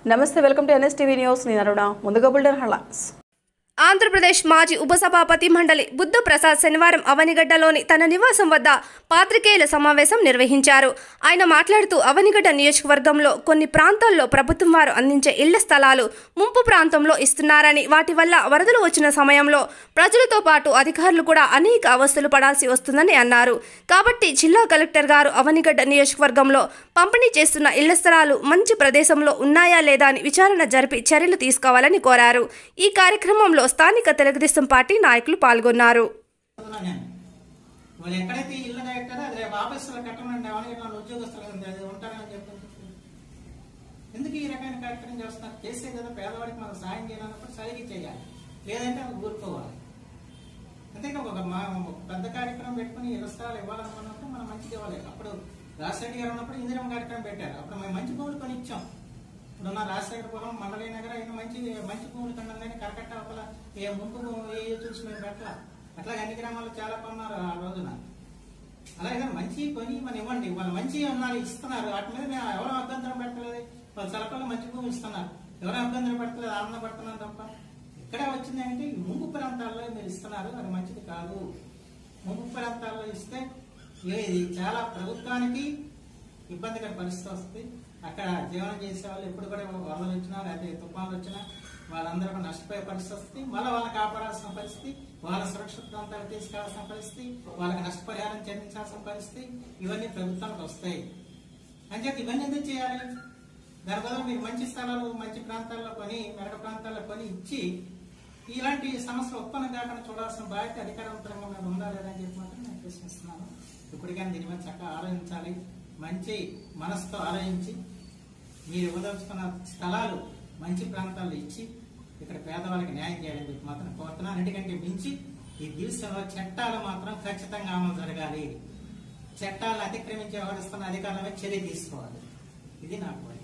నమస్తే welcome to NSTV news నేను అరుణ ముందుగా బుల్డర్ హెడ్లైన్స్ ఆంధ్రప్రదేశ్ మాజీ ఉపసభాపతి మండలి బుద్ధ ప్రసాద్ శనివారం అవనిగడ్డలోని తన నివాసం వద్ద పాత్రికేయుల సమావేశం నిర్వహించారు ఆయన మాట్లాడుతూ అవనిగడ్డ నియోజకవర్గంలో కొన్ని ప్రాంతాల్లో ప్రభుత్వం వారు అందించే ఇళ్ల స్థలాలు ముంపు ప్రాంతంలో ఇస్తున్నారని వాటి వల్ల వరదలు వచ్చిన సమయంలో ప్రజలతో పాటు అధికారులు కూడా అనేక అవస్థలు పడాల్సి వస్తుందని అన్నారు కాబట్టి జిల్లా కలెక్టర్ గారు అవనిగడ్డ నియోజకవర్గంలో పంపిణీ చేస్తున్న ఇళ్ల స్థలాలు మంచి ప్రదేశంలో ఉన్నాయా లేదా అని విచారణ జరిపి చర్యలు తీసుకోవాలని కోరారు ఈ కార్యక్రమంలో స్థానిక తెలుగుదేశం పార్టీ నాయకులు పాల్గొన్నారు చెప్తున్నా నేను వాళ్ళు ఎక్కడైతే ఇల్లు కట్టారో అది రేపు ఆఫీసులో కట్టమండి ఎవరికి ఇట్లా ఉద్యోగస్తులు ఉంది అది ఉంటారని చెప్పి ఎందుకు ఈ రకమైన కార్యక్రమం చేస్తున్నారు చేసే కదా పేదవాడికి మనం సాయం చేయాలన్నప్పుడు సరిగ్గా చేయాలి లేదంటే అది ఊరుకోవాలి అంతేకా ఒక మా- ఒక పెద్ద కార్యక్రమం పెట్టుకుని ఇళ్ల స్థలాలు ఇవ్వాలనుకున్నప్పుడు మనం మంచిగా ఇవ్వాలి అప్పుడు రాజశేఖర్ గారు ఉన్నప్పుడు ఇందిరం కార్యక్రమం పెట్టారు అప్పుడు మేము మంచి భూములు కొని ఇచ్చాం ఇప్పుడున్న రాజశేఖర పురం మండలి నగర అయిన మంచి మంచి భూములు కన్నాం కానీ కరకట్ట అవతల ఏ ముంపు భూములు ఏ చూసి మేము పెట్టాల అట్లాగే అన్ని గ్రామాల్లో చాలా కొన్నారు ఆ రోజున అలాగే మంచి కొని మనం ఇవ్వండి వాళ్ళు మంచి ఉన్నారు ఇస్తున్నారు వాటి మీద మేము ఎవరో అభ్యంతరం పెట్టలేదు వాళ్ళు చలపల్లో మంచి భూమి ఇస్తున్నారు ఎవరో అభ్యంతరం పెట్టలేదు ఆనంద పడుతున్నారు తప్ప ఇక్కడ వచ్చింది అంటే ఈ ముంపు ప్రాంతాల్లో మీరు ఇస్తున్నారు అది మంచిది కాదు ముంపు ప్రాంతాల్లో ఇస్తే ఏ- ఇది చాలా ప్రభుత్వానికి ఇబ్బందికర పరిస్థితి వస్తుంది అక్కడ జీవనం చేసే వాళ్ళు ఎప్పుడు కూడా వరదలు వచ్చినా లేకపోతే తుఫాన్లు వచ్చినా వాళ్ళందరూ కూడా నష్టపోయే పరిస్థితి వస్తుంది మళ్ళీ వాళ్ళని కాపాడాల్సిన పరిస్థితి వాళ్ళ సురక్షిత ప్రాంతాలకు తీసుకెళ్లాల్సిన పరిస్థితి వాళ్ళకి నష్టపరిహారం చెల్లించాల్సిన పరిస్థితి ఇవన్నీ ప్రభుత్వానికి వస్తాయి అంచేత ఇవన్నీ ఎందుకు చేయాలి దాని బదులు మీరు మంచి స్థలాలు మంచి ప్రాంతాల్లో కొని మెరక ప్రాంతాల్లో కొని ఇచ్చి ఇలాంటి సమస్యలు ఉత్పన్నం కాకుండా చూడాల్సిన బాధ్యత అధికారవంతంగా మీద ఉందా లేదా అని చెప్పి మాత్రం నేను ప్రశ్నిస్తున్నాను ఇప్పటికైనా దీని మీద చక్కగా ఆలోచించాలి మంచి మనసుతో ఆలోచించి మీరు ఇవ్వదలుచుకున్న స్థలాలు మంచి ప్రాంతాల్లో ఇచ్చి ఇక్కడ పేదవాళ్ళకి న్యాయం చేయాలని చెప్పి మాత్రం కోరుతున్నాను అన్నిటికంటే మించి ఈ దేశంలో చట్టాలు మాత్రం ఖచ్చితంగా అమలు జరగాలి చట్టాలను అతిక్రమించి వ్యవహరిస్తున్న అధికారుల మీద చర్య తీసుకోవాలి ఇది నా కోరిక